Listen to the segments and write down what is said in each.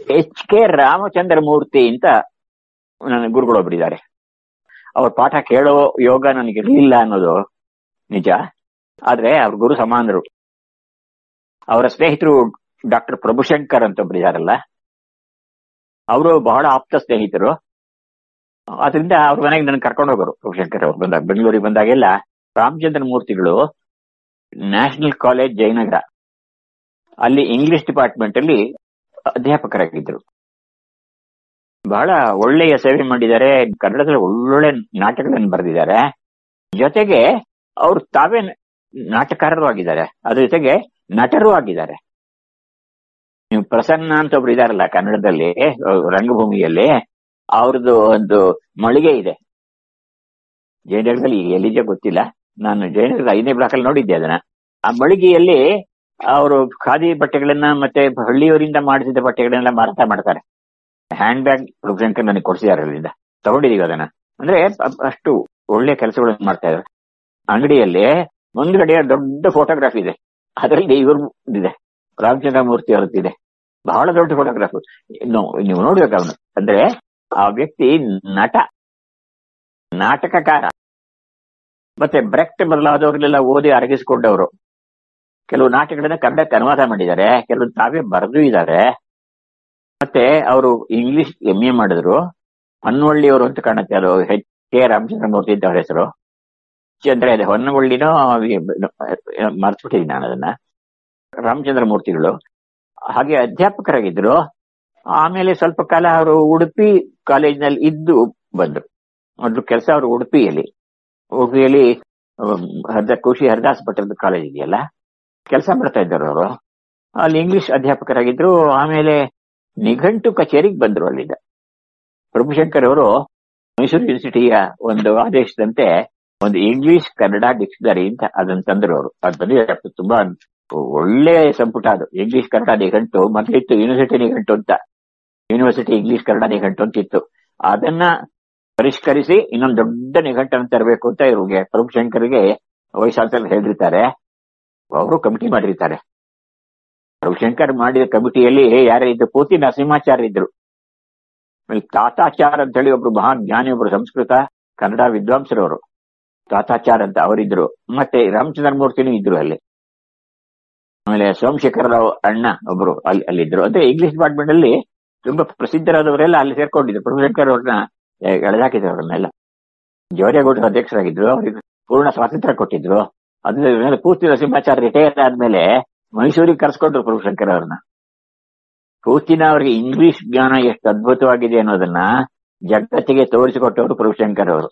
H K Ramachandra ಮೂರ್ತಿ ಅಂತ ನನ್ನ ಗುರುಗಳೊಬ್ಬರಿದ್ದಾರೆ ಅವ್ರ ಪಾಠ ಕೇಳೋ ಯೋಗ ನನಗೆ ಇರಲಿಲ್ಲ ಅನ್ನೋದು ನಿಜ ಆದ್ರೆ ಅವ್ರ ಗುರು ಸಮಾನರು ಅವರ ಸ್ನೇಹಿತರು ಡಾಕ್ಟರ್ ಪ್ರಭುಶಂಕರ್ ಅಂತ ಒಬ್ಬರಿದಾರಲ್ಲ ಅವರು ಬಹಳ ಆಪ್ತ ಸ್ನೇಹಿತರು ಅದರಿಂದ ಅವ್ರ ಮನೆಗೆ ನನ್ನ ಕರ್ಕೊಂಡು ಹೋಗೋರು ಪ್ರಭುಶಂಕರ್ ಅವ್ರು ಬಂದಾಗ ಬೆಂಗಳೂರಿಗೆ ಬಂದಾಗೆಲ್ಲ ರಾಮಚಂದ್ರ ಮೂರ್ತಿಗಳು ನ್ಯಾಷನಲ್ ಕಾಲೇಜ್ ಜಯನಗರ ಅಲ್ಲಿ ಇಂಗ್ಲಿಷ್ ಡಿಪಾರ್ಟ್ಮೆಂಟ್ ಅಲ್ಲಿ ಅಧ್ಯಾಪಕರಾಗಿದ್ದರು ಬಹಳ ಒಳ್ಳೆಯ ಸೇವೆ ಮಾಡಿದ್ದಾರೆ ಕನ್ನಡದಲ್ಲಿ ಒಳ್ಳೊಳ್ಳೆ ನಾಟಕಗಳನ್ನು ಬರೆದಿದ್ದಾರೆ ಜೊತೆಗೆ ಅವರು ತಾವೇ ನಾಟಕಾರರು ಆಗಿದ್ದಾರೆ ಅದ್ರ ಜೊತೆಗೆ ನಟರು ಆಗಿದ್ದಾರೆ ನೀವು ಪ್ರಸನ್ನ ಅಂತ ಒಬ್ರು ಇದಾರಲ್ಲ ಕನ್ನಡದಲ್ಲಿ ಅಹ್, ರಂಗಭೂಮಿಯಲ್ಲಿ ಅವ್ರದ್ದು ಒಂದು ಮಳಿಗೆ ಇದೆ ಜಯನಗರದಲ್ಲಿ ಎಲ್ಲಿದೆ ಗೊತ್ತಿಲ್ಲ ನಾನು ಜಯನಗರದ ಐದನೇ ಬ್ಲಾಕ್ ಅಲ್ಲಿ ನೋಡಿದ್ದೆ ಅದನ್ನ ಆ ಮಳಿಗೆಯಲ್ಲಿ ಅವರು ಖಾದಿ ಬಟ್ಟೆಗಳನ್ನ ಮತ್ತೆ ಹಳ್ಳಿಯವರಿಂದ ಮಾಡಿಸಿದ ಬಟ್ಟೆಗಳನ್ನೆಲ್ಲ ಮಾರಾಟ ಮಾಡ್ತಾರೆ ಹ್ಯಾಂಡ್ ಬ್ಯಾಗ್ ಪ್ರಭುಶಂಕರ್ ನನಗೆ ಕೊಡಿಸಿದ್ದಾರೆ ಅಲ್ಲಿಂದ ತಗೊಂಡಿದೀವಿ ಅದನ್ನ ಅಂದ್ರೆ ಅ- ಅಷ್ಟು ಒಳ್ಳೆ ಕೆಲಸಗಳನ್ನು ಮಾಡ್ತಾ ಇದ್ದಾರೆ ಅಂಗಡಿಯಲ್ಲಿ ಮುಂದ್ಗಡೆ ದೊಡ್ಡ ಫೋಟೋಗ್ರಾಫ್ ಇದೆ ಅದರಲ್ಲಿ ಇವ್ರ ಇದೆ ರಾಮಚಂದ್ರ ಮೂರ್ತಿ ಅವ್ರದ್ದಿದೆ ಬಹಳ ದೊಡ್ಡ ಫೋಟೋಗ್ರಾಫ್ ನೀವು ನೋಡ್ಬೇಕು ಅವನು ಅಂದ್ರೆ ಆ ವ್ಯಕ್ತಿ ನಟ ನಾಟಕಕಾರ ಮತ್ತೆ ಬ್ರೆಕ್ಟ್ ಮೊದಲಾದವ್ರನ್ನೆಲ್ಲ ಓದಿ ಅರಗಿಸಿಕೊಂಡವರು ಕೆಲವು ನಾಟಕಗಳನ್ನ ಕನ್ನಡಕ್ಕೆ ಅನುವಾದ ಮಾಡಿದ್ದಾರೆ ಕೆಲವು ತಾವೇ ಬರೆದು ಇದ್ದಾರೆ ಮತ್ತೆ ಅವರು ಇಂಗ್ಲಿಷ್ ಎಂ ಎ ಮಾಡಿದ್ರು ಹೊನ್ನವಳ್ಳಿಯವರು ಅಂತ ಕಾಣುತ್ತೆ ಅದು ಎಚ್ ಕೆ ರಾಮಚಂದ್ರ ಮೂರ್ತಿ ಅಂತ ಅವ್ರ ಹೆಸರು ಅಂದ್ರೆ ಅದೇ ಹೊನ್ನವಳ್ಳಿನೋ ಮರ್ತ್ಬಿಟ್ಟಿದ್ದೀನಿ ನಾನು ಅದನ್ನ ರಾಮಚಂದ್ರ ಮೂರ್ತಿಗಳು ಹಾಗೆ ಅಧ್ಯಾಪಕರಾಗಿದ್ರು ಆಮೇಲೆ ಸ್ವಲ್ಪ ಕಾಲ ಅವರು ಉಡುಪಿ ಕಾಲೇಜಿನಲ್ಲಿ ಇದ್ದು ಬಂದ್ರು ಮೊದಲು ಕೆಲಸ ಅವರು ಉಡುಪಿಯಲ್ಲಿ ಉಡುಪಿಯಲ್ಲಿ ಅಹ್, ಹರ್ದ ಖುಷಿ ಹರಿದಾಸ್ ಭಟ್ಟರದ ಕಾಲೇಜ್ ಇದೆಯಲ್ಲ ಕೆಲಸ ಮಾಡ್ತಾ ಇದ್ದರು ಅವರು ಅಲ್ಲಿ ಇಂಗ್ಲಿಷ್ ಅಧ್ಯಾಪಕರಾಗಿದ್ರು ಆಮೇಲೆ ನಿಘಂಟು ಕಚೇರಿಗೆ ಬಂದ್ರು ಅಲ್ಲಿಂದ ಪ್ರಭುಶಂಕರ್ ಅವರು ಮೈಸೂರು ಯೂನಿವರ್ಸಿಟಿಯ ಒಂದು ಆದೇಶದಂತೆ ಒಂದು ಇಂಗ್ಲಿಷ್ ಕನ್ನಡ ಡಿಕ್ಷನರಿ ಅಂತ ಅದನ್ನ ತಂದ್ರು ಅವರು ಅದು ಬಂದಿದೆ ತುಂಬಾ ಒಳ್ಳೆ ಸಂಪುಟ ಅದು ಇಂಗ್ಲಿಷ್ ಕನ್ನಡ ನಿಘಂಟು ಮೊದಲಿತ್ತು ಯೂನಿವರ್ಸಿಟಿ ನಿಘಂಟು ಅಂತ ಯೂನಿವರ್ಸಿಟಿ ಇಂಗ್ಲಿಷ್ ಕನ್ನಡ ನಿಘಂಟು ಅಂತ ಇತ್ತು ಅದನ್ನ ಪರಿಷ್ಕರಿಸಿ ಇನ್ನೊಂದು ದೊಡ್ಡ ನಿಘಂಟನ್ನು ತರಬೇಕು ಅಂತ ಇವ್ರಿಗೆ ಪ್ರಭುಶಂಕರ್ಗೆ ವಯಸ್ಸಾಲ್ಸಲ್ಲಿ ಹೇಳಿರ್ತಾರೆ ಅವರು ಕಮಿಟಿ ಮಾಡಿರ್ತಾರೆ ರವಿಶಂಕರ್ ಮಾಡಿದ ಕಮಿಟಿಯಲ್ಲಿ ಯಾರೇ ಇದ್ದು ಪೂತಿ ನರಸಿಂಹಾಚಾರ್ಯ ಇದ್ರು ಆಮೇಲೆ ತಾತಾಚಾರ್ ಅಂತ ಹೇಳಿ ಒಬ್ರು ಮಹಾನ್ ಜ್ಞಾನಿ ಒಬ್ರು ಸಂಸ್ಕೃತ ಕನ್ನಡ ವಿದ್ವಾಂಸರವರು ತಾತಾಚಾರ್ ಅಂತ ಅವರಿದ್ರು ಮತ್ತೆ ರಾಮಚಂದ್ರ ಮೂರ್ತಿನೂ ಇದ್ರು ಅಲ್ಲಿ ಆಮೇಲೆ ಸೋಮಶೇಖರ ರಾವ್ ಅಣ್ಣ ಒಬ್ರು ಅಲ್ಲಿ ಅಲ್ಲಿದ್ರು ಅಂದ್ರೆ ಇಂಗ್ಲಿಷ್ ಡಿಪಾರ್ಟ್ಮೆಂಟ್ ಅಲ್ಲಿ ತುಂಬಾ ಪ್ರಸಿದ್ಧರಾದವರೆಲ್ಲ ಅಲ್ಲಿ ಸೇರ್ಕೊಂಡಿದ್ರು ಪ್ರಭುಶಂಕರ್ ಅವ್ರನ್ನ ಎಳೆದಾಕಿದ್ರು ಅವ್ರನ್ನೆಲ್ಲ ಜವರೇಗೌಡರು ಅಧ್ಯಕ್ಷರಾಗಿದ್ರು ಅವರಿಗೆ ಪೂರ್ಣ ಸ್ವಾತಂತ್ರ್ಯ ಕೊಟ್ಟಿದ್ರು ಅದ್ರ ಮೇಲೆ ಪೂರ್ತಿ ನರಸಿಂಹಾಚಾರ್ಯ ರಿಟೈರ್ ಆದ್ಮೇಲೆ ಮೈಸೂರಿಗೆ ಕರ್ಸ್ಕೊಂಡ್ರು ಪ್ರಭುಶಂಕರ್ ಅವ್ರನ್ನ ಪೂತಿನ ಅವರಿಗೆ ಇಂಗ್ಲಿಷ್ ಜ್ಞಾನ ಎಷ್ಟು ಅದ್ಭುತವಾಗಿದೆ ಅನ್ನೋದನ್ನ ಜಗತ್ತಿಗೆ ತೋರಿಸಿಕೊಟ್ಟವರು ಪ್ರಭುಶಂಕರ್ ಅವರು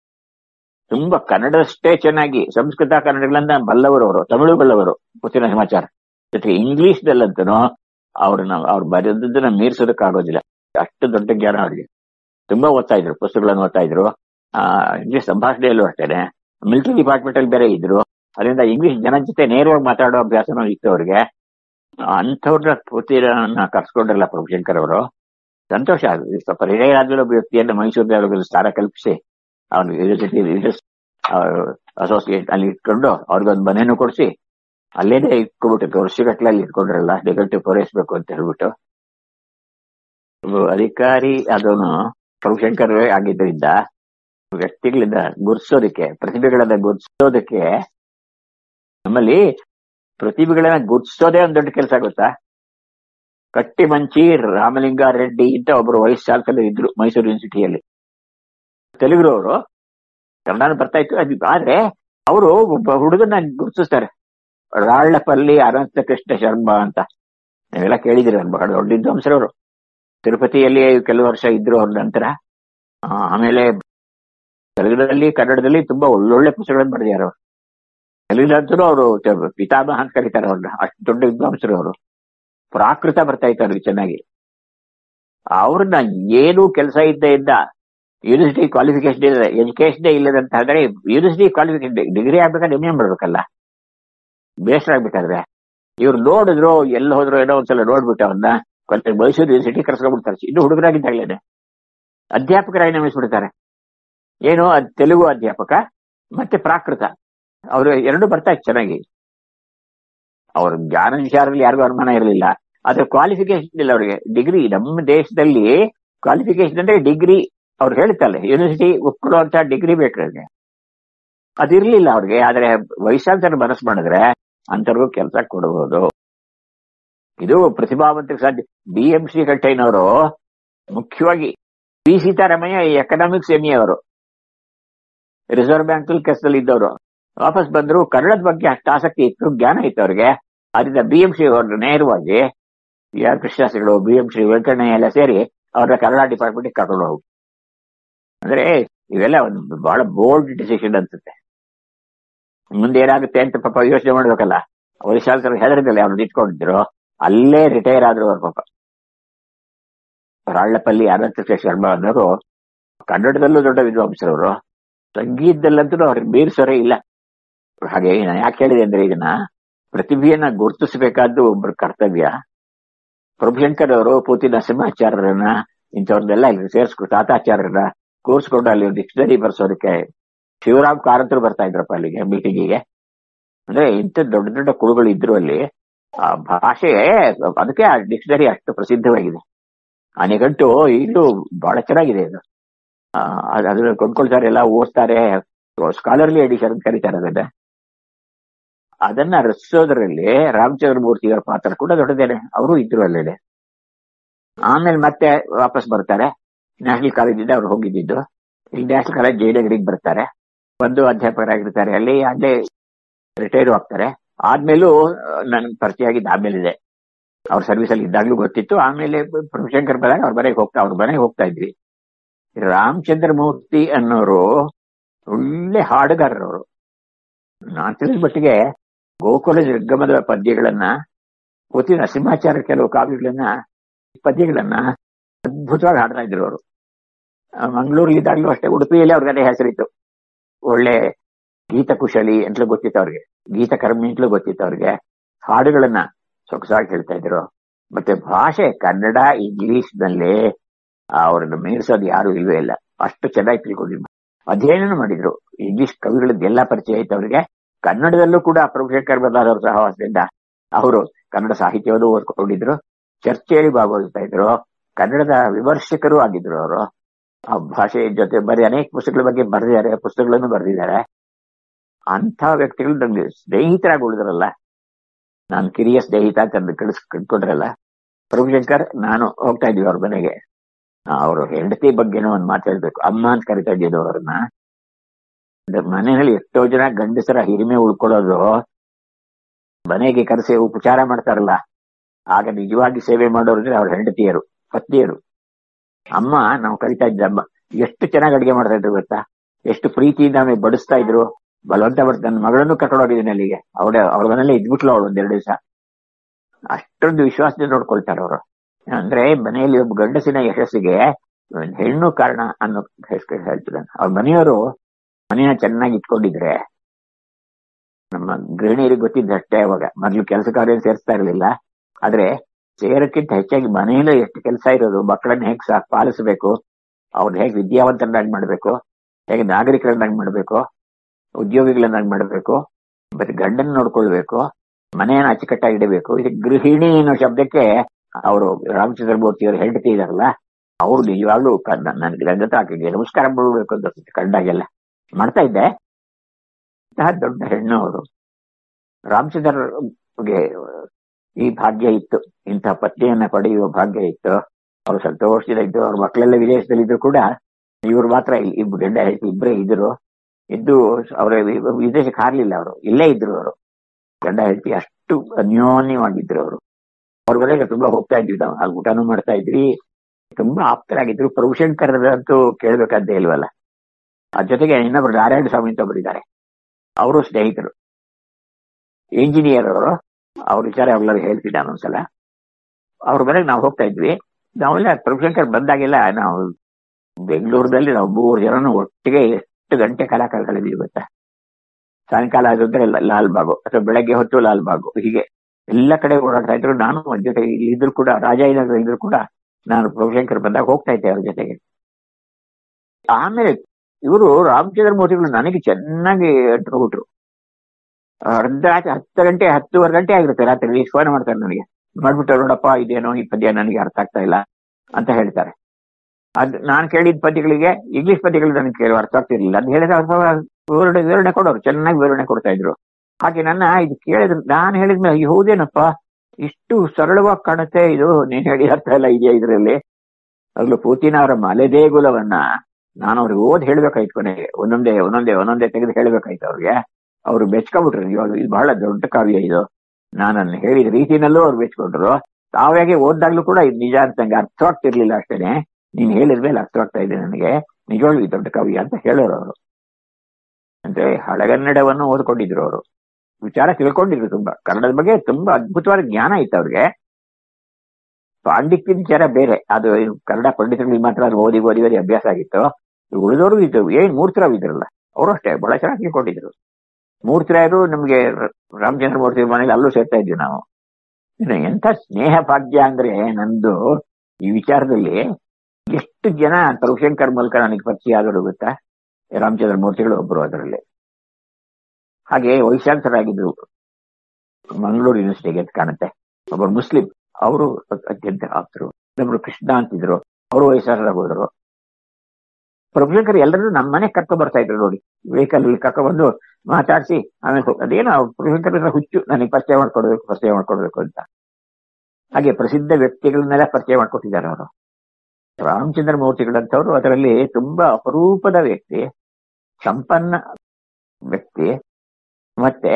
ತುಂಬಾ ಕನ್ನಡಷ್ಟೇ ಚೆನ್ನಾಗಿ ಸಂಸ್ಕೃತ ಕನ್ನಡಗಳನ್ನ ಬಲ್ಲವರು ಅವರು ತಮಿಳು ಬಲ್ಲವರು ಪೂತಿನ ಸಮಾಚಾರ ಜೊತೆಗೆ ಇಂಗ್ಲಿಷ್ ದಲ್ಲಂತೂ ಅವ್ರನ್ನ ಅವ್ರು ಬರೆದನ್ನ ಮೀರಿಸೋದಕ್ಕಾಗೋದಿಲ್ಲ ಅಷ್ಟು ದೊಡ್ಡ ಜ್ಞಾನ ಅವ್ರಿಗೆ ತುಂಬಾ ಓದ್ತಾ ಇದ್ರು ಪುಸ್ತಕಗಳನ್ನು ಓದ್ತಾ ಇದ್ರು ಆ ಇಂಗ್ಲಿಷ್ ಸಂಭಾಷಣೆಯಲ್ಲೂ ಅಷ್ಟೇನೆ ಮಿಲಿಟರಿ ಡಿಪಾರ್ಟ್ಮೆಂಟ್ ಅಲ್ಲಿ ಬೇರೆ ಇದ್ರು ಅದರಿಂದ ಇಂಗ್ಲಿಷ್ ಜನ ಜೊತೆ ನೇರವಾಗಿ ಮಾತಾಡೋ ಅಭ್ಯಾಸನೂ ಇತ್ತು ಅವ್ರಿಗೆ ಅಂಥವ್ರನ್ನ ಪೂರ್ತಿನ ಕರ್ಸ್ಕೊಂಡ್ರಲ್ಲ ಪ್ರಭುಶಂಕರ್ ಅವರು ಸಂತೋಷ ಆಗುತ್ತೆ ಸ್ವಲ್ಪ ರಿಟೈರ್ ಆದ್ಮೇಲೆ ಒಬ್ಬ ವ್ಯಕ್ತಿಯನ್ನ ಮೈಸೂರಿನ ಸ್ಥಾನ ಕಲ್ಪಿಸಿ ಅವ್ನು ಯೂನಿವರ್ಸಿಟಿ ಲೀಡರ್ಸ್ ಅಸೋಸಿಯೇಟ್ ಅಲ್ಲಿ ಇಟ್ಕೊಂಡು ಅವ್ರಿಗೊಂದು ಮನೆಯನ್ನು ಕೊಡಿಸಿ ಅಲ್ಲೇನೆ ಇಟ್ಕೊಬಿಟ್ಟು ವರ್ಷಗಟ್ಟಲೆ ಅಲ್ಲಿ ಇಟ್ಕೊಂಡ್ರಲ್ಲ ಡಿಗಂಟು ಪೂರೈಸಬೇಕು ಅಂತ ಹೇಳ್ಬಿಟ್ಟು ಒಬ್ಬ ಅಧಿಕಾರಿ ಅದನ್ನು ಪ್ರಭುಶಂಕರ್ ಆಗಿದ್ದರಿಂದ ವ್ಯಕ್ತಿಗಳಿಂದ ಗುರ್ಸೋದಕ್ಕೆ ಪ್ರತಿಭೆಗಳನ್ನ ಗುರ್ಸೋದಕ್ಕೆ ನಮ್ಮಲ್ಲಿ ಪ್ರತಿಭೆಗಳನ್ನ ಗುರ್ಸೋದೇ ಒಂದು ದೊಡ್ಡ ಕೆಲಸ ಗೊತ್ತಾ ಕಟ್ಟಿ ಮಂಚಿ ರಾಮಲಿಂಗ ರೆಡ್ಡಿ ಅಂತ ಒಬ್ರು ವೈಸ್ ಚಾನ್ಸಲರ್ ಇದ್ರು ಮೈಸೂರು ಯೂನಿವರ್ಸಿಟಿಯಲ್ಲಿ ತೆಲುಗು ಅವರು ಕನ್ನಡ ಬರ್ತಾ ಇತ್ತು ಅದು ಆದ್ರೆ ಅವರು ಒಬ್ಬ ಹುಡುಗನ ಗುರುತಿಸ್ತಾರೆ ರಾಳ್ಳಪಲ್ಲಿ ಅನಂತ ಕೃಷ್ಣ ಶರ್ಮಾ ಅಂತ ನೀವೆಲ್ಲ ಕೇಳಿದಿರ ಬಹಳ ದೊಡ್ಡ ವಿದ್ವಾಂಸರವರು ತಿರುಪತಿಯಲ್ಲಿ ಕೆಲವು ವರ್ಷ ಇದ್ರು ಅವ್ರ ನಂತರ ಆ, ಆಮೇಲೆ ತೆಲುಗಿನಲ್ಲಿ ಕನ್ನಡದಲ್ಲಿ ತುಂಬಾ ಒಳ್ಳೊಳ್ಳೆ ಪುಸ್ತಕಗಳನ್ನು ಬರೆದಿದ್ದಾರೆ ಅವರು ತೆಲುಗಿನಂತೂ ಅವರು ಪಿತಾಮಹ ಅಂತ ಕರೀತಾರೆ ಅವ್ರನ್ನ ಅಷ್ಟು ದೊಡ್ಡ ವಿದ್ವಾಂಸರು ಅವರು ಪ್ರಾಕೃತ ಬರ್ತಾ ಇತ್ತು ಅವ್ರಿಗೆ ಚೆನ್ನಾಗಿ ಅವ್ರನ್ನ ಏನು ಕೆಲಸ ಇದ್ದ ಇದ್ದ ಯೂನಿವರ್ಸಿಟಿ ಕ್ವಾಲಿಫಿಕೇಶನ್ ಇಲ್ಲ ಎಜುಕೇಶನ್ ಇಲ್ಲದಂತ ಹೇಳಿದ್ರೆ ಯೂನಿವರ್ಸಿಟಿ ಕ್ವಾಲಿಫಿಕೇಶನ್ ಡಿಗ್ರಿ ಆಗ್ಬೇಕಾದ್ರೆ ಎಮ್ ಎ ಮಾಡ್ಬೇಕಲ್ಲ ಬೇಸರ ಆಗ್ಬೇಕಾದ್ರೆ ಇವ್ರು ನೋಡಿದ್ರು ಎಲ್ಲ ಹೋದ್ರು ಏನೋ ಒಂದ್ಸಲ ನೋಡ್ಬಿಟ್ಟು ಅವ್ರನ್ನ ಕೊನೆಗೆ ಮೈಸೂರು ಯೂನಿವರ್ಸಿಟಿ ಕರ್ಸ್ಕೊಂಡ್ಬಿಡ್ತಾರೆ ಇನ್ನು ಹುಡುಗರಾಗಿದ್ದಾಗಲೇನೆ ಅಧ್ಯಾಪಕರಾಗಿ ನೇಮಿಸ್ಬಿಡ್ತಾರೆ ಏನು ಅದ್ ತೆಲುಗು ಅಧ್ಯಾಪಕ ಮತ್ತೆ ಪ್ರಾಕೃತ ಅವರು ಎರಡು ಬರ್ತಾ ಇತ್ತು ಚೆನ್ನಾಗಿ ಅವ್ರ ಜ್ಞಾನ ವಿಚಾರದಲ್ಲಿ ಯಾರಿಗೂ ಅನುಮಾನ ಇರಲಿಲ್ಲ ಅದ್ರ ಕ್ವಾಲಿಫಿಕೇಶನ್ ಇಲ್ಲ ಅವ್ರಿಗೆ ಡಿಗ್ರಿ ನಮ್ಮ ದೇಶದಲ್ಲಿ ಕ್ವಾಲಿಫಿಕೇಶನ್ ಅಂದ್ರೆ ಡಿಗ್ರಿ ಅವ್ರು ಹೇಳ್ತಲ್ಲ ಯೂನಿವರ್ಸಿಟಿ ಒಪ್ಕೊಳ್ಳುವಂತ ಡಿಗ್ರಿ ಬೇಕು ಅವ್ರಿಗೆ ಅದಿರ್ಲಿಲ್ಲ ಅವ್ರಿಗೆ ಆದ್ರೆ ವಯಸ್ಸಾಂತರ ಮನಸ್ಸು ಮಾಡಿದ್ರೆ ಅಂತರ್ಗೂ ಕೆಲಸ ಕೊಡಬಹುದು ಇದು ಪ್ರತಿಭಾವಂತರಿಗೆ ಸಾಧ್ಯ ಬಿ ಎಂ ಸಿ ಕಟ್ಟೈನವರು ಮುಖ್ಯವಾಗಿ ಪಿ ಸೀತಾರಾಮಯ್ಯ ಎಕನಾಮಿಕ್ಸ್ ಎಂ ಅವರು ರಿಸರ್ವ್ ಬ್ಯಾಂಕ್ ಕೆಲಸದಲ್ಲಿ ಇದ್ದವರು ವಾಪಸ್ ಬಂದ್ರು ಕನ್ನಡದ ಬಗ್ಗೆ ಅಷ್ಟು ಆಸಕ್ತಿ ಇತ್ತು ಜ್ಞಾನ ಇತ್ತು ಅವ್ರಿಗೆ ಅದರಿಂದ ಬಿ ಎಂ ಸಿ ಅವರು ನೇರವಾಗಿ ಆರ್ ಕೃಷ್ಣಾಸ್ತ್ರಿಗಳು ಬಿ ಎಂ ಶ್ರೀ ವೆಂಕಣ್ಣಯ್ಯ ಎಲ್ಲ ಸೇರಿ ಅವ್ರ ಕನ್ನಡ ಡಿಪಾರ್ಟ್ಮೆಂಟ್ ಕರ್ಕೊಂಡು ಹೋಗಿ ಅಂದ್ರೆ ಇವೆಲ್ಲ ಒಂದು ಬಹಳ ಬೋಲ್ಡ್ ಡಿಸಿಷನ್ ಅನ್ಸುತ್ತೆ ಮುಂದೆ ಏನಾಗುತ್ತೆ ಅಂತ ಪಾಪ ಯೋಚನೆ ಮಾಡ್ಬೇಕಲ್ಲ ವಯಸ್ಸಾಲ್ಕರು ಹೆದರಿದಲ್ಲಿ ಅವ್ರನ್ನ ಇಟ್ಕೊಂಡಿದ್ರು ಅಲ್ಲೇ ರಿಟೈರ್ ಆದ್ರು ಅವ್ರ ಪಾಪ ರಾಳ್ಳಪಲ್ಲಿ ಅನಂತ ಶರ್ಮಾ ಅನ್ನೋರು ಕನ್ನಡದಲ್ಲೂ ದೊಡ್ಡ ವಿದ್ವಾಂಸರವರು ಸಂಗೀತದಲ್ಲಂತೂ ಅವ್ರಿಗೆ ಮೀರ್ಸೋರೇ ಇಲ್ಲ ಹಾಗೆ ನಾನು ಯಾಕೆ ಹೇಳಿದೆ ಅಂದ್ರೆ ಇದನ್ನ ಪ್ರತಿಭೆಯನ್ನ ಗುರುತಿಸಬೇಕಾದ್ದು ಒಬ್ಬರ ಕರ್ತವ್ಯ ಪ್ರಭುಶಂಕರ್ ಅವರು ಪೂತಿ ನರಸಿಂಹಾಚಾರ್ಯರನ್ನ ಇಂಥವ್ರನ್ನೆಲ್ಲ ಇಲ್ಲಿ ಸೇರಿಸ್ಕೊ ತಾತಾಚಾರ್ಯರನ್ನ ಕೂರಿಸ್ಕೊಂಡು ಅಲ್ಲಿ ಡಿಕ್ಷನರಿ ಬರ್ಸೋದಕ್ಕೆ ಶಿವರಾಮ್ ಕಾರಂತರು ಬರ್ತಾ ಇದ್ರಪ್ಪ ಅಲ್ಲಿಗೆ ಮೀಟಿಂಗಿಗೆ ಅಂದ್ರೆ ಇಂಥ ದೊಡ್ಡ ದೊಡ್ಡ ಕುಳುಗಳು ಇದ್ರು ಅಲ್ಲಿ ಆ ಭಾಷೆ ಅದಕ್ಕೆ ಆ ಡಿಕ್ಷನರಿ ಅಷ್ಟು ಪ್ರಸಿದ್ಧವಾಗಿದೆ ಆ ನಿಘಂಟು ಈಗಲೂ ಬಹಳ ಚೆನ್ನಾಗಿದೆ ಇದು ಆ, ಅದ್- ಅದನ್ನ ಕೊಂಡ್ಕೊಳ್ತಾರೆ ಎಲ್ಲ ಓದ್ತಾರೆ ಸ್ಕಾಲರ್ಲಿ ಎಡಿಷನ್ ಅಂತ ಕರೀತಾರೆ ಅದನ್ನ ಅದನ್ನ ರಚಿಸೋದ್ರಲ್ಲಿ ರಾಮಚಂದ್ರ ಮೂರ್ತಿಯವರ ಪಾತ್ರ ಕೂಡ ದೊಡ್ಡದೇನೆ ಅವರು ಇದ್ರು ಅಲ್ಲೇ ಆಮೇಲೆ ಮತ್ತೆ ವಾಪಸ್ ಬರ್ತಾರೆ ನ್ಯಾಷನಲ್ ಕಾಲೇಜಿಂದ ಅವ್ರು ಹೋಗಿದ್ದು ಇಲ್ಲಿ ನ್ಯಾಷನಲ್ ಕಾಲೇಜ್ ಜಯನಗರಿಗೆ ಬರ್ತಾರೆ ಬಂದು ಅಧ್ಯಾಪಕರಾಗಿರ್ತಾರೆ ಅಲ್ಲಿ ಅಲ್ಲೇ ರಿಟೈರ್ ಆಗ್ತಾರೆ ಆದ್ಮೇಲೂ ನನ್ ಪರಿಚಯ ಆಗಿದ್ದು ಆಮೇಲೆ ಇದೆ ಅವ್ರ ಸರ್ವಿಸ್ ಅಲ್ಲಿ ಇದ್ದಾಗ್ಲೂ ಗೊತ್ತಿತ್ತು ಆಮೇಲೆ ಪ್ರಭುಶಂಕರ್ ಬಂದಾಗ ಅವ್ರ ಮನೆಗೆ ಹೋಗ್ತಾ ಅವ್ರ ಮನೆಗೆ ಹೋಗ್ತಾ ಇದ್ವಿ ರಾಮಚಂದ್ರ ಮೂರ್ತಿ ಅನ್ನೋರು ಒಳ್ಳೆ ಹಾಡುಗಾರರವರು ನಾನ್ ತಿಳಿದ ಮಟ್ಟಿಗೆ ಗೋಕುಲ ನಿರ್ಗಮದ ಪದ್ಯಗಳನ್ನ ಪೂತಿ ನರಸಿಂಹಾಚಾರ್ಯ ಕೆಲವು ಕಾವ್ಯಗಳನ್ನ ಪದ್ಯಗಳನ್ನ ಅದ್ಭುತವಾಗಿ ಹಾಡ್ತಾ ಇದ್ರು ಅವರು ಮಂಗಳೂರಲ್ಲಿ ಇದ್ದಾಗಲೂ ಅಷ್ಟೇ ಉಡುಪಿಯಲ್ಲಿ ಅವ್ರಿಗೆ ಅದೇ ಹೆಸರಿತ್ತು ಒಳ್ಳೆ ಗೀತ ಕುಶಲಿ ಅಂತಲೂ ಗೊತ್ತಿತ್ತು ಅವ್ರಿಗೆ ಗೀತ ಕರ್ಮಿ ಅಂತಲೂ ಗೊತ್ತಿತ್ತು ಅವ್ರಿಗೆ ಹಾಡುಗಳನ್ನ ಸೊಗಸಾಗಿ ಹೇಳ್ತಾ ಇದ್ರು ಮತ್ತೆ ಭಾಷೆ ಕನ್ನಡ ಇಂಗ್ಲಿಷ್ ನಲ್ಲಿ ಅವ್ರನ್ನ ಮೀರಿಸೋದು ಯಾರು ಇಲ್ವೇ ಇಲ್ಲ ಅಷ್ಟು ಚೆನ್ನಾಗಿ ತಿಳ್ಕೊಂಡಿದ್ರು ಅಧ್ಯಯನ ಮಾಡಿದ್ರು ಇಂಗ್ಲಿಷ್ ಕವಿಗಳದ್ದೆಲ್ಲ ಪರಿಚಯ ಆಯ್ತು ಅವರಿಗೆ ಕನ್ನಡದಲ್ಲೂ ಕೂಡ ಪ್ರಭುಶಂಕರ್ ಬದಾರವ್ರ ಸಹವಾಸದಿಂದ ಅವರು ಕನ್ನಡ ಸಾಹಿತ್ಯವನ್ನು ಓದ್ಕೊಂಡಿದ್ರು ಚರ್ಚೆಯಲ್ಲಿ ಭಾಗವಹಿಸ್ತಾ ಇದ್ರು ಕನ್ನಡದ ವಿಮರ್ಶಕರು ಆಗಿದ್ರು ಅವರು ಆ ಭಾಷೆ ಜೊತೆ ಬರೀ ಅನೇಕ ಪುಸ್ತಕಗಳ ಬಗ್ಗೆ ಬರೆದಿದ್ದಾರೆ ಪುಸ್ತಕಗಳನ್ನು ಬರೆದಿದ್ದಾರೆ ಅಂತ ವ್ಯಕ್ತಿಗಳು ನನಗೆ ಸ್ನೇಹಿತರಾಗಿ ಉಳಿದ್ರಲ್ಲ ನಾನು ಕಿರಿಯ ಸ್ನೇಹಿತ ಅಂತ ಕಳಿಸ್ ಕಂಡ್ಕೊಂಡ್ರಲ್ಲ ಪ್ರಭುಶಂಕರ್ ನಾನು ಹೋಗ್ತಾ ಇದ್ವಿ ಅವ್ರ ಮನೆಗೆ ಅವ್ರ ಹೆಂಡತಿ ಬಗ್ಗೆನೂ ಒಂದು ಮಾತಾಡ್ಬೇಕು ಅಮ್ಮ ಅಂತ ಕರಿತಾ ಇದ್ದಿದ್ದು ಅವ್ರನ್ನ ಅಂದ್ರೆ ಮನೆಯಲ್ಲಿ ಎಷ್ಟೋ ಜನ ಗಂಡಸರ ಹಿರಿಮೆ ಉಳ್ಕೊಳ್ಳೋದು ಮನೆಗೆ ಕರೆಸಿ ಉಪಚಾರ ಮಾಡ್ತಾರಲ್ಲ ಆಗ ನಿಜವಾಗಿ ಸೇವೆ ಮಾಡೋರು ಅಂದ್ರೆ ಅವ್ರ ಹೆಂಡತಿಯರು ಪತ್ನಿಯರು ಅಮ್ಮ ನಾವು ಕರಿತಾ ಇದ್ದ ಅಮ್ಮ ಎಷ್ಟು ಚೆನ್ನಾಗಿ ಅಡಿಗೆ ಮಾಡ್ತಾ ಇದ್ರು ಗೊತ್ತಾ ಎಷ್ಟು ಪ್ರೀತಿಯಿಂದ ಆಮೇಲೆ ಬಡಿಸ್ತಾ ಇದ್ರು ಬಲವಂತ ಬರ್ತಾ ನನ್ನ ಮಗಳನ್ನು ಕರ್ಕೊಂಡು ಹೋಗಿದ್ದೀನಿ ಅಲ್ಲಿಗೆ ಅವಳ ಅವಳ ಮನೇಲಿ ಇದ್ಬಿಟ್ಲು ಅವಳು ಒಂದೆರಡು ದಿವಸ ಅಷ್ಟೊಂದು ವಿಶ್ವಾಸದಿಂದ ನೋಡ್ಕೊಳ್ತಾರೆ ಅವರು ಅಂದ್ರೆ ಮನೆಯಲ್ಲಿ ಒಬ್ಬ ಗಂಡಸಿನ ಯಶಸ್ಸಿಗೆ ಒಂದ್ ಹೆಣ್ಣು ಕಾರಣ ಅನ್ನೋ ಹೆಸರು ಹೇಳ್ತಿದ್ದಾನೆ ಅವ್ರ ಮನೆಯವರು ಮನೆಯ ಚೆನ್ನಾಗಿ ಇಟ್ಕೊಂಡಿದ್ರೆ ನಮ್ಮ ಗೃಹಿಣಿಯರಿಗೆ ಗೊತ್ತಿದ್ದಷ್ಟೇ ಅವಾಗ ಮೊದ್ಲು ಕೆಲಸ ಕಾರ್ಯ ಸೇರಿಸ್ತಾ ಇರಲಿಲ್ಲ ಆದ್ರೆ ಸೇರಕ್ಕಿಂತ ಹೆಚ್ಚಾಗಿ ಮನೆಯಲ್ಲೇ ಎಷ್ಟು ಕೆಲಸ ಇರೋದು ಮಕ್ಕಳನ್ನ ಹೇಗೆ ಸಹ ಪಾಲಿಸಬೇಕು ಅವ್ರನ್ನ ಹೇಗೆ ವಿದ್ಯಾವಂತರನ್ನಾಗಿ ಮಾಡಬೇಕು ಹೇಗೆ ನಾಗರಿಕರನ್ನಾಗಿ ಮಾಡಬೇಕು ಉದ್ಯೋಗಿಗಳನ್ನಾಗಿ ಮಾಡಬೇಕು ಮತ್ತೆ ಗಂಡನ್ನ ನೋಡ್ಕೊಳ್ಬೇಕು ಮನೆಯನ್ನ ಅಚ್ಚುಕಟ್ಟಾಗಿ ಇಡಬೇಕು ಇದು ಗೃಹಿಣಿ ಅನ್ನೋ ಶಬ್ದಕ್ಕೆ ಅವರು ರಾಮಚಂದ್ರ ಮೂರ್ತಿ ಅವರು ಹೆಂಡತಿ ಇದಾರಲ್ಲ ಅವ್ರು ನಿಜವಾಗ್ಲೂ ನನಗೆ ರಂಗತ ಆಕೆಗೆ ನಮಸ್ಕಾರ ಮಾಡಬೇಕು ಅಂತ ಅನ್ಸುತ್ತೆ ಕಂಡಾಗೆಲ್ಲ ಮಾಡ್ತಾ ಇದ್ದೆ ಇಂತಹ ದೊಡ್ಡ ಹೆಣ್ಣು ಅವರು ರಾಮಚಂದ್ರಗೆ ಈ ಭಾಗ್ಯ ಇತ್ತು ಇಂತಹ ಪತ್ನಿಯನ್ನ ಪಡೆಯುವ ಭಾಗ್ಯ ಇತ್ತು ಅವರು ಸಂತೋಷದಿಂದ ಇದ್ದು ಅವ್ರ ಮಕ್ಕಳೆಲ್ಲ ವಿದೇಶದಲ್ಲಿದ್ರು ಕೂಡ ಇವ್ರು ಮಾತ್ರ ಇಲ್ಲಿ ಇಬ್ರು ಗಂಡ ಹೆಂಡತಿ ಇಬ್ಬರೇ ಇದ್ರು ಇದ್ದು ಅವರ ವಿದೇಶಕ್ಕೆ ಹಾರ್ಲಿಲ್ಲ ಅವರು ಇಲ್ಲೇ ಇದ್ರು ಅವರು ಗಂಡ ಹೆಂಡತಿ ಅಷ್ಟು ಅನ್ಯೋನ್ಯವಾಗಿದ್ರು ಅವರು ಅವ್ರ ಮನೆಗೆ ತುಂಬಾ ಹೋಗ್ತಾ ಇದ್ವಿ ನಾವು ಅಲ್ಲಿ ಊಟನೂ ಮಾಡ್ತಾ ಇದ್ವಿ ತುಂಬಾ ಆಪ್ತರಾಗಿದ್ರು ಪ್ರಭುಶಂಕರಂತೂ ಕೇಳ್ಬೇಕಾದ್ದೇ ಇಲ್ವಲ್ಲ ಅದ್ರ ಜೊತೆಗೆ ಇನ್ನೊಬ್ರು ನಾರಾಯಣ ಸ್ವಾಮಿ ಅಂತ ಒಬ್ಬರಿದ್ದಾರೆ ಅವರು ಸ್ನೇಹಿತರು ಇಂಜಿನಿಯರ್ ಅವರು ಅವ್ರ ವಿಚಾರ ಎಲ್ಲರೂ ಹೇಳ್ತಿದ್ದೆ ಒಂದ್ಸಲ ಅವ್ರ ಮನೆಗೆ ನಾವು ಹೋಗ್ತಾ ಇದ್ವಿ ನಾವೆಲ್ಲ ಪ್ರಭುಶಂಕರ್ ಬಂದಾಗೆಲ್ಲ ನಾವು ಬೆಂಗಳೂರಿನಲ್ಲಿ ನಾವು ಮೂರು ಜನನು ಒಟ್ಟಿಗೆ ಎಷ್ಟು ಗಂಟೆ ಕಾಲ ಕಳ್ಕೊಂಡಿದ್ವಿ ಗೊತ್ತಾ ಸಾಯಂಕಾಲ ಆಗಿದ್ರೆ ಲಾಲ್ ಬಾಗು ಅಥವಾ ಬೆಳಗ್ಗೆ ಹೊತ್ತು ಲಾಲ್ ಬಾಗು ಹೀಗೆ ಎಲ್ಲ ಕಡೆ ಓಡಾಡ್ತಾ ಇದ್ರು ನಾನು ಒಂದ್ ಜೊತೆ ಇದ್ರು ಕೂಡ ರಾಜಾಜಿನಗರ ಇದ್ರು ಕೂಡ ನಾನು ಪ್ರಭುಶಂಕರ್ ಬಂದಾಗ ಹೋಗ್ತಾ ಇದ್ದೆ ಅವ್ರ ಜೊತೆಗೆ ಆಮೇಲೆ ಇವರು ರಾಮಚಂದ್ರ ಮೂರ್ತಿಗಳು ನನಗೆ ಚೆನ್ನಾಗಿ ಅಂಟ್ಕೊಂಡ್ಬಿಟ್ರು ಅರ್ಧ ರಾತ್ರಿ ಹತ್ತು ಗಂಟೆ ಹತ್ತುವರೆ ಗಂಟೆ ಆಗಿರುತ್ತೆ ರಾತ್ರಿ ಫೋನ್ ಮಾಡ್ತಾರೆ ನನಗೆ ಮಾಡ್ಬಿಟ್ಟು ನೋಡಪ್ಪ ಇದೇನೋ ಈ ಪದ್ಯ ನನಗೆ ಅರ್ಥ ಆಗ್ತಾ ಇಲ್ಲ ಅಂತ ಹೇಳ್ತಾರೆ ಅದ್ ನಾನು ಕೇಳಿದ ಪದ್ಯಗಳಿಗೆ ಇಂಗ್ಲಿಷ್ ಪದ್ಯಗಳು ನನಗೆ ಕೇಳುವ ಅರ್ಥ ಆಗ್ತಿರ್ಲಿಲ್ಲ ಅಂತ ಹೇಳಿದ್ರೆ ಅವ್ರು ವಿವರಣೆ ವಿವರಣೆ ಕೊಡೋರು ಚೆನ್ನಾಗಿ ವಿವರಣೆ ಕೊಡ್ತಾ ಇದ್ರು ಹಾಗೆ ನನ್ನ ಇದು ಕೇಳಿದ್ರು ನಾನು ಹೇಳಿದ್ಮೇಲೆ "ಅಯ್ಯೋ, ಹೌದೇನಪ್ಪ ಇಷ್ಟು ಸರಳವಾಗಿ ಕಾಣುತ್ತೆ ಇದು ನೀನ್ ಹೇಳಿ ಅರ್ಥ ಎಲ್ಲ ಇದೆಯಾ ಇದರಲ್ಲಿ ಅದ್ಲು ಪೂತಿನ ಅವರ ಮಲೆ ದೇಗುಲವನ್ನ ನಾನು ಅವ್ರಿಗೆ ಓದ್ ಹೇಳ್ಬೇಕಾಯ್ತು ಕೊನೆಗೆ ಒಂದೊಂದೇ ಒಂದೊಂದೇ ಒಂದೊಂದೇ ತೆಗೆದು ಹೇಳ್ಬೇಕಾಯ್ತು ಅವ್ರಿಗೆ ಅವ್ರು ಬೆಚ್ಕೊಂಡ್ಬಿಟ್ರು ಇವಾಗ ಇದು ಬಹಳ ದೊಡ್ಡ ಕಾವ್ಯ ಇದು ನಾನು ಹೇಳಿದ ರೀತಿನಲ್ಲೂ ಅವ್ರು ಬೆಚ್ಕೊಂಡ್ರು ತಾವಾಗೆ ಓದ್ದಾಗ್ಲೂ ಕೂಡ ಇದು ನಿಜ ಅಂತ ನಂಗೆ ಅರ್ಥವಾಗ್ತಿರ್ಲಿಲ್ಲ ಅಷ್ಟೇನೆ ನೀನ್ ಹೇಳಿದ ಮೇಲೆ ಅರ್ಥವಾಗ್ತಾ ಇದೆ ನನಗೆ ನಿಜವಾಗ್ಲೂ ಇದು ದೊಡ್ಡ ಕಾವ್ಯ ಅಂತ ಹೇಳೋರು ಅವರು ಅಂದ್ರೆ ಹಳಗನ್ನಡವನ್ನು ಓದ್ಕೊಂಡಿದ್ರು ಅವರು ವಿಚಾರ ತಿಳ್ಕೊಂಡಿದ್ರು ತುಂಬಾ ಕನ್ನಡದ ಬಗ್ಗೆ ತುಂಬಾ ಅದ್ಭುತವಾದ ಜ್ಞಾನ ಇತ್ತು ಅವ್ರಿಗೆ ಪಾಂಡಿತ್ಯ ವಿಚಾರ ಬೇರೆ ಅದು ಇವ್ ಕನ್ನಡ ಪಂಡಿತರಿಗೆ ಮಾತ್ರ ಅದು ಓದಿ ಓದಿ ಓದಿ ಅಭ್ಯಾಸ ಆಗಿತ್ತು ಉಳಿದವರು ಇದ್ರು ಏನ್ ಮೂರ್ತರಾವ್ ಇದ್ರಲ್ಲ ಅವರು ಅಷ್ಟೇ ಬಹಳ ಚೆನ್ನಾಗಿ ತಿಳ್ಕೊಂಡಿದ್ರು ಮೂರ್ತರಾಯರು ನಮ್ಗೆ ರ- ರಾಮಚಂದ್ರ ಮೂರ್ತಿ ಮನೇಲಿ ಅಲ್ಲೂ ಸೇರ್ತಾ ಇದ್ವಿ ನಾವು ಇನ್ನು ಎಂತ ಸ್ನೇಹ ಭಾಗ್ಯ ಅಂದ್ರೆ ನಂದು ಈ ವಿಚಾರದಲ್ಲಿ ಎಷ್ಟು ಜನ ರವಿಶಂಕರ್ ಮೂಲಕ ನನಗೆ ಪರಿಚಯ ಆಗೋದು ಗೊತ್ತಾ ರಾಮಚಂದ್ರ ಮೂರ್ತಿಗಳು ಒಬ್ಬರು ಅದರಲ್ಲಿ ಹಾಗೆ ವೈಶಾಂತರಾಗಿದ್ರು ಮಂಗಳೂರು ಯೂನಿವರ್ಸಿಟಿಗೆ ಅಂತ ಕಾಣುತ್ತೆ ಒಬ್ಬರು ಮುಸ್ಲಿಂ ಅವರು ಅತ್ಯಂತ ಆಪ್ತರು ಇನ್ನೊಬ್ರು ಕೃಷ್ಣ ಅಂತಿದ್ರು ಅವರು ವಯಸ್ಸಾರಾಗಿ ಹೋದ್ರು ಪ್ರಭುಶಂಕರ್ ಎಲ್ಲರೂ ನಮ್ಮ ಮನೆ ಕರ್ಕೊಂಡ್ ಬರ್ತಾ ಇದ್ರು ನೋಡಿ ವೆಹಿಕಲ್ ಕರ್ಕೊಂಡ್ ಬಂದು ಮಾತಾಡಿಸಿ ಆಮೇಲೆ ಹೋಗ್- ಅದೇನೋ ಪ್ರಭುಶಂಕರ್ ಹತ್ರ ಹುಚ್ಚು ನನಗೆ ಪರಿಚಯ ಮಾಡ್ಕೊಡ್ಬೇಕು ಪರಿಚಯ ಮಾಡ್ಕೊಡ್ಬೇಕು ಅಂತ ಹಾಗೆ ಪ್ರಸಿದ್ಧ ವ್ಯಕ್ತಿಗಳನ್ನೆಲ್ಲ ಪರಿಚಯ ಮಾಡ್ಕೊಟ್ಟಿದ್ದಾರೆ ಅವರು ರಾಮಚಂದ್ರ ಮೂರ್ತಿಗಳಂತವ್ರು ಅದರಲ್ಲಿ ತುಂಬಾ ಅಪರೂಪದ ವ್ಯಕ್ತಿ ಸಂಪನ್ನ ವ್ಯಕ್ತಿ ಮತ್ತೆ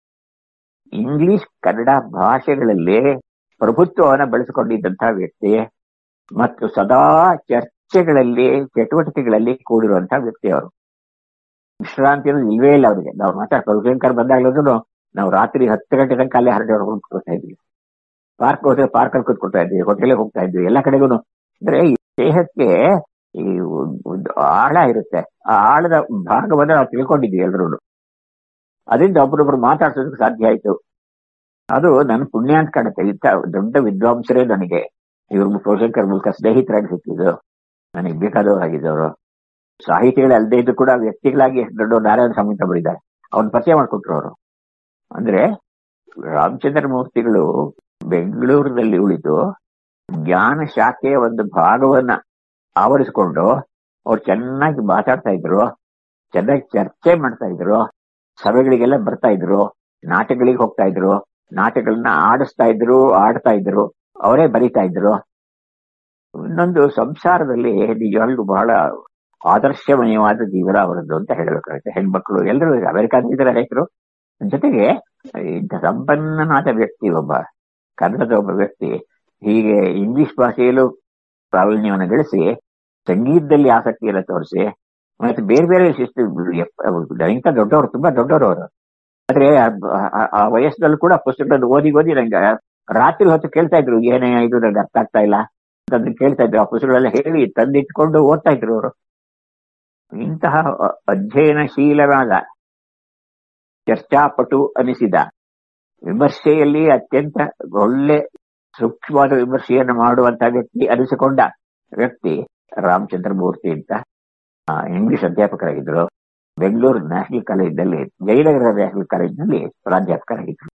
ಇಂಗ್ಲಿಷ್ ಕನ್ನಡ ಭಾಷೆಗಳಲ್ಲಿ ಪ್ರಭುತ್ವವನ್ನು ಬೆಳೆಸಿಕೊಂಡಿದ್ದಂತಹ ವ್ಯಕ್ತಿ ಮತ್ತು ಸದಾ ಚರ್ಚೆಗಳಲ್ಲಿ ಚಟುವಟಿಕೆಗಳಲ್ಲಿ ಕೂಡಿರುವಂತಹ ವ್ಯಕ್ತಿ ಅವರು ವಿಶ್ರಾಂತಿ ಅನ್ನೋದು ಇಲ್ವೇ ಇಲ್ಲ ಅವರಿಗೆ ನಾವು ಮಾತಾಡ ಪ್ರಭುಶಂಕರ್ ಬಂದಾಗ್ಲೂ ನಾವು ರಾತ್ರಿ ಹತ್ತು ಗಂಟೆ ತನಕ ಅಲ್ಲೇ ಹರಟೆ ಹೊಡ್ಕೊಂಡು ಕೂತ್ಕೊಳ್ತಾ ಇದ್ವಿ ಪಾರ್ಕ್ ಹೋದ್ರೆ ಪಾರ್ಕ್ ಅಲ್ಲಿ ಕೂತ್ಕೊಳ್ತಾ ಇದ್ವಿ ಹೋಟೆಲ್ಗೆ ಹೋಗ್ತಾ ಇದ್ವಿ ಎಲ್ಲ ಕಡೆಗೂ ಅಂದ್ರೆ ಈ ದೇಹಕ್ಕೆ ಈ ಒಂದು ಆಳ ಇರುತ್ತೆ ಆ ಆಳದ ಭಾಗವನ್ನ ನಾವು ತಿಳ್ಕೊಂಡಿದ್ವಿ ಎಲ್ರು ಅದರಿಂದ ಒಬ್ರೊಬ್ರು ಮಾತಾಡ್ಸೋದಕ್ಕೆ ಸಾಧ್ಯ ಆಯ್ತು ಅದು ನನ್ನ ಪುಣ್ಯ ಅಂತ ಕಾಣುತ್ತೆ ಇಂಥ ದೊಡ್ಡ ವಿದ್ವಾಂಸರೇ ನನಗೆ ಇವ್ರ ಪ್ರಭುಶಂಕರ್ ಮೂಲಕ ಸ್ನೇಹಿತರಾಗಿ ಸಿಕ್ಕಿದ್ದು ನನಗೆ ಬೇಕಾದವರಾಗಿದ್ದವರು ಸಾಹಿತಿಗಳೇ ಅಲ್ಲದೆ ಇದ್ದು ಕೂಡ ವ್ಯಕ್ತಿಗಳಾಗಿ ಎಷ್ಟು ದೊಡ್ಡ ನಾರಾಯಣ ಸಂಹಿತ ಬರೀತಾರೆ ಅವ್ನ ಪರಿಚಯ ಮಾಡ್ಕೊಟ್ರು ಅವರು ಅಂದ್ರೆ ರಾಮಚಂದ್ರ ಮೂರ್ತಿಗಳು ಬೆಂಗಳೂರಿನಲ್ಲಿ ಉಳಿದು ಜ್ಞಾನ ಶಾಖೆಯ ಒಂದು ಭಾಗವನ್ನ ಆವರಿಸಿಕೊಂಡು ಅವ್ರು ಚೆನ್ನಾಗಿ ಮಾತಾಡ್ತಾ ಇದ್ರು ಚೆನ್ನಾಗಿ ಚರ್ಚೆ ಮಾಡ್ತಾ ಇದ್ರು ಸಭೆಗಳಿಗೆಲ್ಲ ಬರ್ತಾ ಇದ್ರು ನಾಟಕಗಳಿಗೆ ಹೋಗ್ತಾ ಇದ್ರು ನಾಟಕಗಳನ್ನ ಆಡಿಸ್ತಾ ಇದ್ರು ಆಡ್ತಾ ಇದ್ರು ಅವರೇ ಬರಿತಾ ಇದ್ರು ಇನ್ನೊಂದು ಸಂಸಾರದಲ್ಲಿ ನಿಜವಾಗ್ಲೂ ಬಹಳ ಆದರ್ಶಮಯವಾದ ಜೀವನ ಅವರದ್ದು ಅಂತ ಹೇಳಬೇಕಾಗುತ್ತೆ ಹೆಣ್ಮಕ್ಳು ಎಲ್ಲರೂ ಅಮೆರಿಕಾದ ಅನೇಕರು ಜೊತೆಗೆ ಇಂಥ ಸಂಪನ್ನನಾದ ವ್ಯಕ್ತಿ ಒಬ್ಬ ಕನ್ನಡದ ಒಬ್ಬ ವ್ಯಕ್ತಿ ಹೀಗೆ ಇಂಗ್ಲಿಷ್ ಭಾಷೆಯಲ್ಲೂ ಪ್ರಾವೀಣ್ಯವನ್ನು ಗಳಿಸಿ ಸಂಗೀತದಲ್ಲಿ ಆಸಕ್ತಿಯನ್ನು ತೋರಿಸಿ ಮತ್ತೆ ಬೇರೆ ಬೇರೆ ಶಿಸ್ತು ಇಂಥ ದೊಡ್ಡವರು ತುಂಬಾ ದೊಡ್ಡವರು ಅವರು ಆದ್ರೆ ಆ- ಆ- ಆ ವಯಸ್ಸಿನಲ್ಲಿ ಕೂಡ ಪುಸ್ತಕಗಳನ್ನು ಓದಿ ಓದಿ ನಂಗೆ ರಾತ್ರಿ ಹೊತ್ತು ಕೇಳ್ತಾ ಇದ್ರು ಏನೇ ಇದು ನಂಗೆ ಅರ್ಥ ಆಗ್ತಾ ಇಲ್ಲ ಅಂತ ಕೇಳ್ತಾ ಇದ್ರು ಆ ಪುಸ್ತಕಗಳೆಲ್ಲ ಹೇಳಿ ತಂದಿಟ್ಕೊಂಡು ಓದ್ತಾ ಇದ್ರು ಅವರು ಇಂತಹ ಅ- ಅಧ್ಯಯನಶೀಲನಾದ ಚರ್ಚಾಪಟು ಅನಿಸಿದ ವಿಮರ್ಶೆಯಲ್ಲಿ ಅತ್ಯಂತ ಒಳ್ಳೆ ಸೂಕ್ಷ್ಮವಾದ ವಿಮರ್ಶೆಯನ್ನು ಮಾಡುವಂತಹ ವ್ಯಕ್ತಿ ಅನಿಸಿಕೊಂಡ ವ್ಯಕ್ತಿ ರಾಮಚಂದ್ರ ಮೂರ್ತಿ ಅಂತ ಆ, ಇಂಗ್ಲಿಷ್ ಅಧ್ಯಾಪಕರಾಗಿದ್ರು ಬೆಂಗಳೂರು ನ್ಯಾಷನಲ್ ಕಾಲೇಜಿನಲ್ಲಿ ಜಯನಗರ ನ್ಯಾಷನಲ್ ಕಾಲೇಜಿನಲ್ಲಿ ಪ್ರಾಧ್ಯಾಪಕರಾಗಿದ್ರು